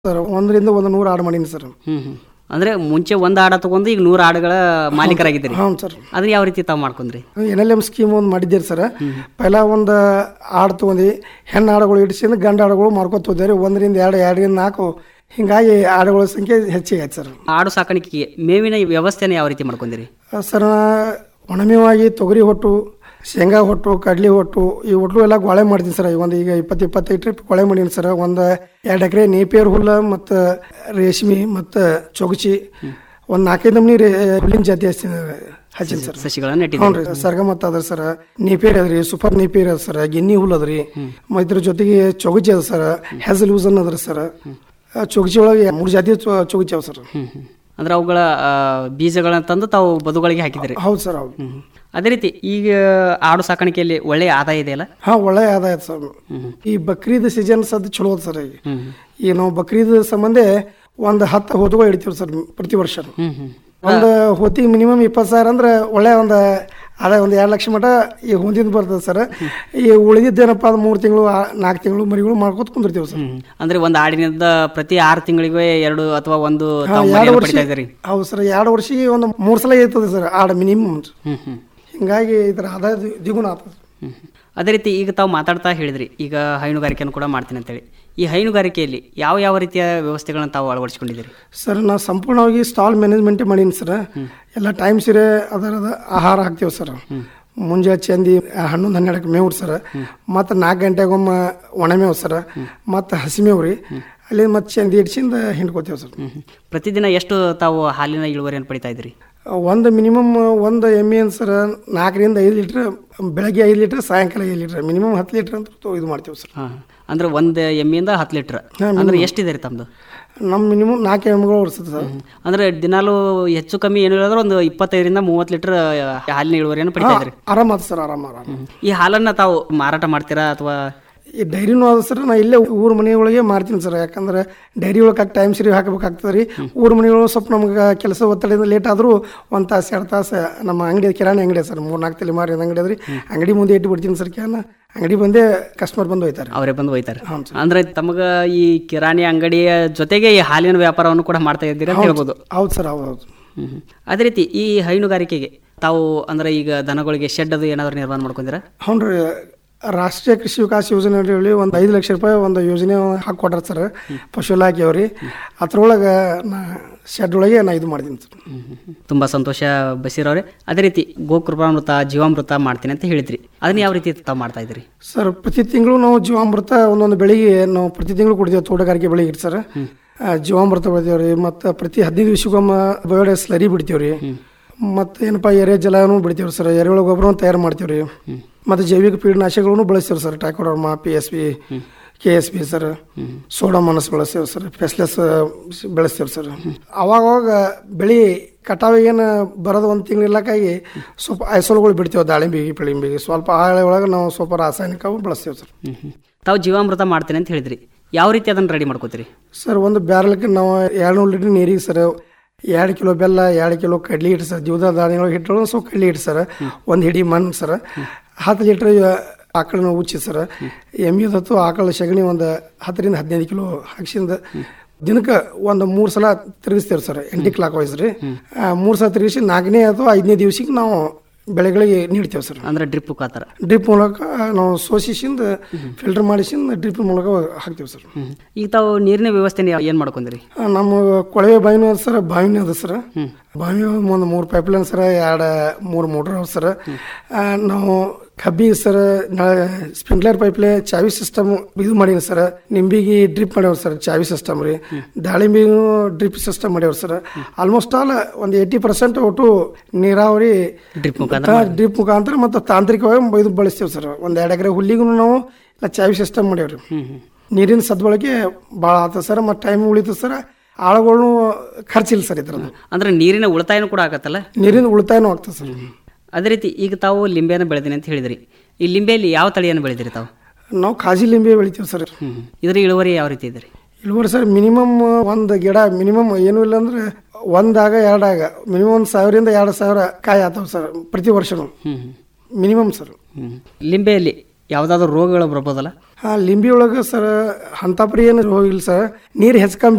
Sir ಒಂದರಿಂದ ಒಂದು ನೂರು ಆಡು ಮಾಡೀನಿ ಸರ್ ಹ್ಮ್ ಹ್ಮ್ ಅಂದ್ರೆ ಮುಂಚೆ ಒಂದ್ ಆಡ ತಗೊಂಡು ಈಗ ನೂರು ಆಡುಗಳ ಮಾಲೀಕರಾಗಿದ್ದೀರಿ ಹ್ಞೂ ಸರ್ ಅದನ್ನ ಯಾವ ರೀತಿ ತಾವು ಮಾಡ್ಕೊಂಡ್ರಿ ಎನ್ ಎಲ್ ಎಮ್ ಸ್ಕೀಮ್ ಒಂದು ಮಾಡಿದ್ದೀರಿ ಸರ್ ಪೈಲ ಒಂದು ಆಡು ತೊಗೊಂಡು ಹೆಣ್ಣು ಆಡುಗಳು ಇಡಿಸಿಂದ ಗಂಡು ಆಡುಗಳು ಮಾರ್ಕೊತ ಹೋದ್ರಿ ಒಂದರಿಂದ ಎರಡು ಎರಡರಿಂದ ನಾಲ್ಕು ಹಿಂಗಾಗಿ ಆಡುಗಳ ಸಂಖ್ಯೆ ಹೆಚ್ಚಿಗೆ ಆಯ್ತು ಸರ್ ಆಡು ಸಾಕಾಣಿಕೆಗೆ ಮೇವಿನ ವ್ಯವಸ್ಥೆನ ಯಾವ ರೀತಿ ಮಾಡ್ಕೊಂಡ್ರಿ ಸರ್ ಒಣಮೇವಾಗಿ ತೊಗರಿ ಹೊಟ್ಟು ಶೇಂಗಾ ಹೊಟ್ಟು ಕಡ್ಲಿ ಹೊಟ್ಟು ಈ ಒಟ್ಟು ಎಲ್ಲ ಗೊಳೆ ಮಾಡ್ತೀನಿ ಸರ್ ಒಂದು ಈಗ ಇಪ್ಪತ್ತು ಇಪ್ಪತ್ತೈದು ಟ್ರಿಪ್ ಗೊಳೆ ಮಾಡೀನಿ ಸರ್ ಒಂದು ಎರಡು ಎಕರೆ ನೇಪಿಯರ್ ಹುಲ್ಲ ಮತ್ತು ರೇಷ್ಮೆ ಮತ್ತು ಚೊಗಚಿ ಒಂದು ನಾಲ್ಕೈದು ನಮ್ನಿ ರೇ ಹುಲ್ಲಿನ ಜಾತಿ ಹಚ್ತೀನಿ ಹಚ್ತೀನಿ ಸರ್ ಸಸಿಗಳನ್ನ ನೆಟ್ಟಿದ್ರಿ ಹ್ಞೂ ರೀ ಸರ್ಗಮತ್ತ ಅದ ಸರ್ ನೇಪಿಯರ್ ಅದ್ರಿ ಸೂಪರ್ ನೇಪಿಯರ್ ಅದ ಸರ್ ಗಿನ್ನಿ ಹುಲ್ ಅದ್ರಿ ಮ ಇದ್ರ ಜೊತೆಗೆ ಚೊಗಚಿ ಅದ ಸರ್ ಹೆಸಲ್ ಯೂಸನ್ ಅದ್ರಿ ಸರ್ ಚೊಗಚಿ ಒಳಗೆ ಮೂರು ಜಾತಿ ಚೊ- ಚೊಗಚಿ ಅವ ಸರ್ ಹ್ಮ್ ಹ್ಮ್ ಅಂದ್ರೆ ಅವುಗಳ ಆ, ಬೀಜಗಳನ್ನ ತಂದು ತಾವು ಬದುಗಳಿಗೆ ಹಾಕಿದ್ರಿ ಹೌದು ಸರ್ ಹೌದು ಹ್ಮ್ ಅದೇ ರೀತಿ ಈಗ ಆಡು ಸಾಕಾಣಿಕೆಯಲ್ಲಿ ಒಳ್ಳೆಯ ಆದಾಯ ಇದೆಯಲ್ಲ ಹಾ ಒಳ್ಳೆ ಆದಾಯ ಐತೆ ಸರ್ ಈ ಬಕ್ರೀದ್ ಸೀಸನ್ ಸದ್ ಚಲೋ ಅದ ಸರ್ ಈಗ ಈ ನಾವು ಬಕ್ರೀದ್ ಸಂಬಂಧ ಒಂದು ಹತ್ತು ಹೋತುಗಳು ಹಿಡಿತೀವಿ ಸರ್ ಪ್ರತಿ ವರ್ಷ ಹ್ಮ್ ಹ್ಮ್ ಒಂದು ಹೋತಿಗೆ ಮಿನಿಮಮ್ ಇಪ್ಪತ್ತು ಸಾವಿರ ಅಂದ್ರೆ ಒಳ್ಳೆ ಒಂದು ಆದಾಯ ಒಂದು ಎರಡು ಲಕ್ಷ ಮಟ ಈ ಹೊಂದಿಂದ ಬರ್ತದೆ ಸರ್ ಈ ಉಳಿದಿದ್ದೇನಪ್ಪ ಅದು ಮೂರು ತಿಂಗಳು ನಾಲ್ಕು ತಿಂಗಳು ಮರಿಗಳು ಮಾಡ್ಕೊತ ಕುಂದಿರ್ತೀವಿ ಸರ್ ಹ್ಮ್ ಅಂದ್ರೆ ಒಂದು ಆಡಿನಿಂದ ಪ್ರತಿ ಆರು ತಿಂಗಳಿಗೆ ಎರಡು ಅಥವಾ ಒಂದು ಹಾ, ತಾವು ಎರಡು ಮರಿಯನ್ನು ವರ್ಷ ಪಡಿತಾ ಇದ್ದೀರಿ ಹೌದು ಸರ್ ಎರಡು ವರ್ಷಕ್ಕೆ ಒಂದು ಮೂರು ಸಲ ಇರ್ತದೆ ಸರ್ ಆಡ ಮಿನಿಮಮ್ ಹ್ಮ್ ಹ್ಮ್ ಹಿಂಗಾಗಿ ಇದರ ಆದಾಯ ದ್ವಿ- ದ್ವಿಗುಣ ಆಗ್ತದೆ ಹ್ಮ್ ಹ್ಮ್. ಅದೇ ರೀತಿ ಈಗ ತಾವು ಮಾತಾಡ್ತಾ ಹೇಳಿದ್ರಿ ಈಗ ಹೈನುಗಾರಿಕೆಯನ್ನು ಕೂಡ ಮಾಡ್ತೀನಿ ಅಂತೇಳಿ ಈ ಹೈನುಗಾರಿಕೆಯಲ್ಲಿ ಯಾವ ಯಾವ ರೀತಿಯ ವ್ಯವಸ್ಥೆಗಳನ್ನ ತಾವು ಅಳವಡಿಸಿಕೊಂಡಿದ್ದೀರಿ ಸರ್ ನಾ ಸಂಪೂರ್ಣವಾಗಿ ಸ್ಟಾಲ್ ಮ್ಯಾನೇಜ್ಮೆಂಟ್ ಮಾಡೀನಿ ಸರ್ ಎಲ್ಲ ಟೈಮ್ ಸೀರೆ ಅದರದ ಆಹಾರ ಹಾಕ್ತೀವಿ ಸರ್ ಮುಂಜಾನೆ ಚಂದಿ ಹನ್ನೊಂದು ಹನ್ನೆರಡಕ್ಕೆ ಮೇವು ಸರ್ ಮತ್ತು ನಾಲ್ಕು ಗಂಟೆಗೊಮ್ಮೆ ಒಣಮೇವು ಸರ್ ಮತ್ತು ಹಸಿಮೇವು ರೀ ಅಲ್ಲಿ ಮತ್ತು ಚಂದಿ ಇಡ್ಸಿಂದ ಹಿಂಡ್ಕೋತೀವಿ ಸರ್ ಹ್ಮ್ ಹ್ಮ್. ಪ್ರತಿದಿನ ಎಷ್ಟು ತಾವು ಹಾಲಿನ ಇಳುವರಿಯನ್ನು ಪಡಿತಾ ಇದ್ದೀರಿ ಒಂದು ಮಿನಿಮಮ್ ಒಂದು ಎಮ್ಮೆ ಏನು ಸರ್ ನಾಲ್ಕರಿಂದ ಐದು ಲೀಟ್ರ್ ಬೆಳಗ್ಗೆ ಐದು ಲೀಟ್ರ್ ಸಾಯಂಕಾಲ ಐದು ಲೀಟ್ರ್ ಮಿನಿಮಮ್ ಹತ್ತು ಲೀಟ್ರ್ ಅಂತ ತೊ- ಇದು ಮಾಡ್ತೀವಿ ಸರ್ ಹಾ ಅಂದ್ರೆ ಒಂದು ಎಮ್ಮೆಯಿಂದ ಹತ್ತು ಲೀಟ್ರ್ ಅಂದ್ರೆ ಎಷ್ಟಿದೆ ರೀ ತಮ್ಮದು ನಮ್ಮ ಮಿನಿಮಮ್ ನಾಲ್ಕು ಎಮ್ಮೆಗಳು ಓಡಿಸುತ್ತೆ ಸರ್ ಅಂದ್ರೆ ದಿನಾಲು ಹೆಚ್ಚು ಕಮ್ಮಿ ಏನು ಹೇಳಿದ್ರೆ ಒಂದು ಇಪ್ಪತ್ತೈದರಿಂದ ಮೂವತ್ತು ಲೀಟರ್ ಹಾಲಿನ ಇಳುವರಿಯನ್ನು ಪಡಿತಾ ಇದ್ರಿ ಆರಾಮ ಸರ್ ಆರಾಮ ಆರಾಮ ಈ ಹಾಲನ್ನ ತಾವು ಮಾರಾಟ ಮಾಡ್ತೀರಾ ಅಥವಾ ಈ ಡೈರಿನೂ ಅದ ಸರ್ ನಾ ಇಲ್ಲೇ ಊರ ಮನೆಯೊಳಗೆ ಮಾರ್ತೀನಿ ಸರ್ ಯಾಕಂದ್ರೆ ಡೈರಿ ಒಳಗೆ ಟೈಮ್ ಸರಿ ಹಾಕಬೇಕಾಗ್ತದೆ ರೀ ಊರ ಮನೆಯೊಳಗೆ ಸ್ವಲ್ಪ ನಮ್ಗೆ ಕೆಲಸ ಒತ್ತಡದಿಂದ ಲೇಟ್ ಆದರೂ ಒಂದು ತಾಸು ಎರಡು ತಾಸು ನಮ್ಮ ಅಂಗಡಿ ಕಿರಾಣಿ ಅಂಗಡಿ ಸರ್ ಮೂರು ನಾಲ್ಕು ತಲೆ ಮಾರಿ ಅಂಗಡಿ ಅದ್ರಿ ಅಂಗಡಿ ಮುಂದೆ ಇಟ್ಟು ಬಿಡ್ತೀನಿ ಸರ್ ಕ್ಯಾನ ಅಂಗಡಿ ಬಂದೇ ಕಸ್ಟಮರ್ ಬಂದು ಹೋಯ್ತಾರೆ ಅವರೇ ಬಂದು ಒಯ್ತಾರೆ ಅಂದ್ರೆ ತಮಗ ಈ ಕಿರಾಣಿ ಅಂಗಡಿಯ ಜೊತೆಗೆ ಈ ಹಾಲಿನ ವ್ಯಾಪಾರವನ್ನು ಕೂಡ ಮಾಡ್ತಾ ಇದ್ದೀರಿ ಅಂತ ಹೇಳ್ಬೋದು ಹೌದು ಸರ್ ಹೌದು ಹೌದು ಹ್ಮ್ ಹ್ಮ್. ಅದೇ ರೀತಿ ಈ ಹೈನುಗಾರಿಕೆಗೆ ತಾವು ಅಂದ್ರೆ ಈಗ ದನಗಳಿಗೆ ಶೆಡ್ ಅದು ಏನಾದ್ರು ನಿರ್ಮಾಣ ಮಾಡ್ಕೊಂಡಿರಾ ಹ್ಞೂ ರೀ ರಾಷ್ಟ್ರೀಯ ಕೃಷಿ ವಿಕಾಸ ಯೋಜನೆ ಹೇಳಿ ಒಂದು ಐದು ಲಕ್ಷ ರೂಪಾಯಿ ಒಂದು ಯೋಜನೆ ಹಾಕಿ ಸರ್ ಪಶು ಇಲಾಖೆಯವ್ರಿ ಅದ್ರೊಳಗೆ ನಾ ಶೆಡ್ ಒಳಗೆ ನಾ ಇದು ಮಾಡಿದ್ದೀನಿ ಸರ್ ತುಂಬಾ ಸಂತೋಷ ಬಸೀರ್ ಅವರೇ ಅದೇ ರೀತಿ ಗೋಕೃಪಾಮೃತ ಜೀವಾಮೃತ ಮಾಡ್ತೀನಿ ಅಂತ ಹೇಳಿದ್ರಿ ಅದನ್ನ ಯಾವ ರೀತಿ ತಾವು ಮಾಡ್ತಾ ಇದ್ರಿ ಸರ್ ಪ್ರತಿ ತಿಂಗಳು ನಾವು ಜೀವಾಮೃತ ಒಂದೊಂದು ಬೆಳಿಗ್ಗೆ ನಾವು ಪ್ರತಿ ತಿಂಗಳು ಕೊಡ್ತೀವಿ ತೋಟಗಾರಿಕೆ ಬೆಳಿಗ್ಗೆ ಸರ್ ಆ, ಜೀವಾಮೃತ ಬೆಳಿತೀವಿ ರೀ ಮತ್ತು ಪ್ರತಿ ಹದಿನೈದು ದಿವಸಕ್ಕೊಮ್ಮೆ ಬಯೋಡೆ ಸ್ಲರಿ ಬಿಡ್ತೀವಿ ರೀ ಮತ್ತು ಏನಪ್ಪ ಎರೆ ಜಲನೂ ಬಿಡ್ತೀವಿ ಸರ್ ಎರೆಹುಳ ಗೊಬ್ಬರವನ್ನು ತಯಾರು ಮಾಡ್ತೀವಿ ರೀ ಮತ್ತು ಜೈವಿಕ ಕೀಟನಾಶಕಗಳನ್ನು ಬಳಸ್ತೀವಿ sir Trichoderma P S P K S P sir Pseudomonas ಬಳಸ್ತೇವೆ ಸರ್ ಫೆಸ್ಲೆಸ್ ಬೆಳೆಸ್ತೇವೆ ಸರ್ ಅವಾಗ ಅವಾಗ ಬೆಳೆ ಕಟಾವಿಗೆ ಏನು ಬರೋದು ಒಂದು ತಿಂಗಳು ಇಲ್ಲಕ್ಕಾಗಿ ಸ್ವಲ್ಪ ಐಸೋಲ್ಗಳು ಬಿಡ್ತೇವೆ ದಾಳಿಂಬಿಗೆ ಪಿಳಿಂಬಿಗೆ ಸ್ವಲ್ಪ ಆಳೆ ಒಳಗೆ ನಾವು ಸ್ವಲ್ಪ ರಾಸಾಯನಿಕ ಬಳಸ್ತೇವೆ ಸರ್ ಹ್ಮ್ ಹ್ಮ್. ತಾವು ಜೀವಾಮೃತ ಮಾಡ್ತೀನಿ ಅಂತ ಹೇಳಿದ್ರಿ ಯಾವ ರೀತಿ ಅದನ್ನ ರೆಡಿ ಮಾಡ್ಕೋತೀರಿ ಸರ್ ಒಂದು ಬ್ಯಾರಲ್ಗೆ ನಾವು ಎರಡು ಲೀಟ್ರ್ ನೀರಿಗೆ ಸರ್ ಎರಡು ಕಿಲೋ ಬೆಲ್ಲ ಎರಡು ಕಿಲೋ ಕಡ್ಲಿ ಹಿಟ್ಟು ಸರ್ ಜೀವದ ಧಾನ್ಯಗಳು ಹಿಟ್ಟು ಸ್ವಲ್ಪ ಕಡ್ಲಿ ಹಿಟ್ಟು ಸರ್ ಒಂದು ಹಿಡಿ ಮಣ್ಣು ಸರ್ ಹತ್ತು ಲೀಟ್ರ್ ಆಕಳನ್ನ ಉಚ್ಚಿ ಸರ್ ಎಮ್ಮಿದತ್ತು ಆಕಳ ಸಗಣಿ ಒಂದು ಹತ್ತರಿಂದ ಹದಿನೈದು ಕಿಲೋ ಹಾಕ್ಸಿಂದ ದಿನಕ್ಕೆ ಒಂದು ಮೂರು ಸಲ ತಿರುಗಿಸ್ತೇವೆ ಸರ್ ಎಂಟಿ ಕ್ಲಾಕ್ ವೈಸ್ ರೀ ಮೂರು ಸಲ ತಿರುಗಿಸಿ ನಾಲ್ಕನೇ ಅಥವಾ ಐದನೇ ದಿವಸಕ್ಕೆ ನಾವು ಬೆಳೆಗಳಿಗೆ ನೀಡ್ತೇವೆ ಸರ್ ಅಂದ್ರೆ ಡ್ರಿಪ್ ಮುಖಾಂತರ ಡ್ರಿಪ್ ಮೂಲಕ ನಾವು ಸೋಸಿಸಿಂದ ಫಿಲ್ಟರ್ ಮಾಡಿಸಿಂದ ಡ್ರಿಪ್ ಮೂಲಕ ಹಾಕ್ತೇವೆ ಸರ್ ಹ್ಮ್. ಈಗ ತಾವು ನೀರಿನ ವ್ಯವಸ್ಥೆ ಏನ್ ಮಾಡ್ಕೊಂಡ್ರಿ ಆ, ನಮ್ಮ ಕೊಳವೆ ಬಾವಿನೂ ಅದ ಸರ್ ಬಾವಿನೂ ಅದ ಸರ್ ಬಾವಿ ಒಂದು ಮೂರು ಪೈಪ್ಲೈನ್ ಸರ್ ಎರಡು ಮೂರು ಮೋಟ್ರ್ ಅವ ಸರ್ ಆ, ನಾವು ಕಬ್ಬಿ ಸರ್ ಸ್ಪ್ರಿಂಕ್ಲರ್ ಪೈಪ್ಲೆ ಚಾವಿ ಸಿಸ್ಟಮ್ ಇದು ಮಾಡೀನಿ ಸರ್ ನಿಂಬಿಗೆ ಡ್ರಿಪ್ ಮಾಡ್ಯಾವ ಸರ್ ಚಾವಿ ಸಿಸ್ಟಮ್ ರೀ ದಾಳಿಂಬಿಗೂ ಡ್ರಿಪ್ ಸಿಸ್ಟಮ್ ಮಾಡ್ಯಾವ ಸರ್ ಆಲ್ಮೋಸ್ಟ್ ಆಲ್ ಒಂದು ಏಯ್ಟಿ ಪರ್ಸೆಂಟ್ ಒಟ್ಟು ನೀರಾವರಿ ಡ್ರಿಪ್ ಮುಖಾಂತರ ಡ್ರಿಪ್ ಮುಖಾಂತರ ಮತ್ತು ತಾಂತ್ರಿಕವಾಗಿ ಇದು ಬಳಸ್ತೇವೆ ಸರ್ ಒಂದು ಎರಡು ಎಕರೆ ಹುಲ್ಲಿಗೂ ನಾವು ಇಲ್ಲ ಚಾವಿ ಸಿಸ್ಟಮ್ ಮಾಡ್ಯಾವ್ರಿ ಹ್ಮ್ ಹ್ಮ್. ನೀರಿನ ಸದ್ಬಳಕೆ ಭಾಳ ಆತ ಸರ್ ಮತ್ತು ಟೈಮ್ ಉಳಿತು ಸರ್ ಆಳುಗಳು ಖರ್ಚಿಲ್ಲ ಸರ್ ಇದ್ರದ್ದು ಅಂದ್ರೆ ನೀರಿನ ಉಳಿತಾಯನೂ ಕೂಡ ಆಗತ್ತಲ್ಲ ನೀರಿನ ಉಳಿತಾಯನೂ ಆಗ್ತದೆ ಸರ್ ಅದೇ ರೀತಿ ಈಗ ತಾವು ಲಿಂಬೆಯನ್ನು ಬೆಳೆದಿನಿ ಅಂತ ಹೇಳಿದ್ರಿ ಈ ಲಿಂಬೆಯಲ್ಲಿ ಯಾವ ತಳಿಯನ್ನು ಬೆಳೆದಿರಿ ತಾವು ನಾವು ಕಾಜಿ ಲಿಂಬೆ ಬೆಳಿತೀವಿ ಸರ್ ಹ್ಮ್ ಇದ್ರ ಇಳುವರಿ ಯಾವ ರೀತಿ ಇದೆ ರೀ ಇಳುವರಿ ಸರ್ ಮಿನಿಮಮ್ ಒಂದು ಗಿಡ ಮಿನಿಮಮ್ ಏನೂ ಇಲ್ಲ ಅಂದ್ರೆ ಒಂದಾಗ ಎರಡಾಗ ಮಿನಿಮಮ್ ಒಂದು ಸಾವಿರದಿಂದ ಎರಡು ಸಾವಿರ ಕಾಯಿ ಆತಾವ ಸರ್ ಪ್ರತಿ ವರ್ಷನೂ ಹ್ಮ್ ಹ್ಮ್. ಮಿನಿಮಮ್ ಸರ್ ಹ್ಮ್ ಲಿಂಬೆಯಲ್ಲಿ ಯಾವುದಾದ್ರೂ ರೋಗಗಳು ಬರ್ಬೋದಲ್ಲ ಹಾಂ ಲಿಂಬಿ ಒಳಗೆ ಸರ್ ಅಂಥ ಪರಿ ಏನು ರೋಗ ಇಲ್ಲ ಸರ್ ನೀರು ಹೆಚ್ಚು ಕಮ್ಮಿ